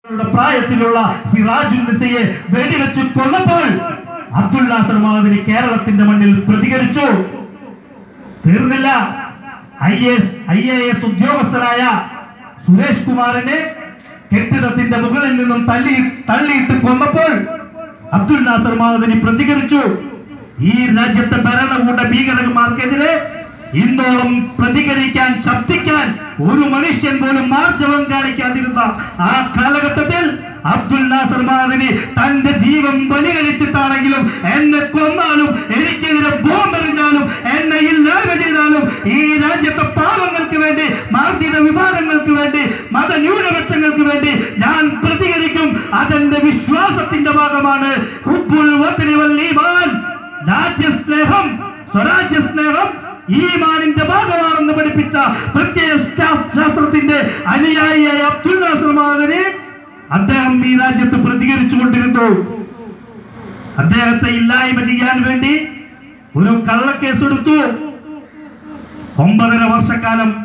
യുടെ പ്രായത്തിലുള്ള സിറാജുൽ നിസയെ വെടിവെച്ച് കൊന്നപ്പോൾ അബ്ദുൽ നാസർ മാതിരി കേരളത്തിന്റെ മണ്ണിൽ പ്രതികരിച്ചു തീർന്നില്ല I S I A S ഉദ്യോഗസ്ഥനായ സുരേഷ് കുമാറിനെ കെട്ടിടത്തിന്റെ മുകളിൽ നിന്നും തള്ളി തള്ളിയിട്ട് കൊന്നപ്പോൾ അബ്ദുൽ നാസർ മാതിരി പ്രതികരിച്ചു ഈ രാജ്യത്തെ ഭരണകൂട ഭീകരന്മാർക്കെതിരെ ഇന്നോളം പ്രതികരിക്കാൻ ശബ്ദിക്കാൻ ഒരു മനുഷ്യൻ പോലും മാർജവം കാണിക്കാതിരുന്ന ആ കാലഘട്ടത്തിൽ അബ്ദുൽ നാസർ മാതിരി തന്റെ ജീവൻ ബലികഴിച്ചിട്ടാണെങ്കിലും എന്നെ കൊന്നാലും എനിക്കെതിരെ ബോംബെറിഞ്ഞാലും എന്നെ ഇല്ലായ്മ ചെയ്താലും ഈ രാജ്യത്തെ പാവങ്ങൾക്ക് വേണ്ടി മാർദ്ദിത വിഭാഗങ്ങൾക്ക് വേണ്ടി മതന്യൂനപക്ഷങ്ങൾക്ക് വേണ്ടി ഞാൻ പ്രതികരിക്കും അതെന്റെ വിശ്വാസത്തിന്റെ ഭാഗമാണ് ഹുബ്ബുൽ വത്നി വൽ ഈമാൻ രാജ്യസ്നേഹം സ്വരാജ്യ സ്നേഹം ഈമാനിന്റെ ഭാഗമാണെന്ന് പഠിപ്പിച്ച പ്രത്യയ ശാ- ശാസ്ത്രത്തിന്റെ അനുയായിയായ അബ്ദുൽ നാസർ മാതിരി അദ്ദേഹം ഈ രാജ്യത്ത് പ്രതികരിച്ചു കൊണ്ടിരുന്നു അദ്ദേഹത്തെ ഇല്ലായ്മ ചെയ്യാൻ വേണ്ടി ഒരു കള്ളക്കേസ് എടുത്തു ഒമ്പതര വർഷക്കാലം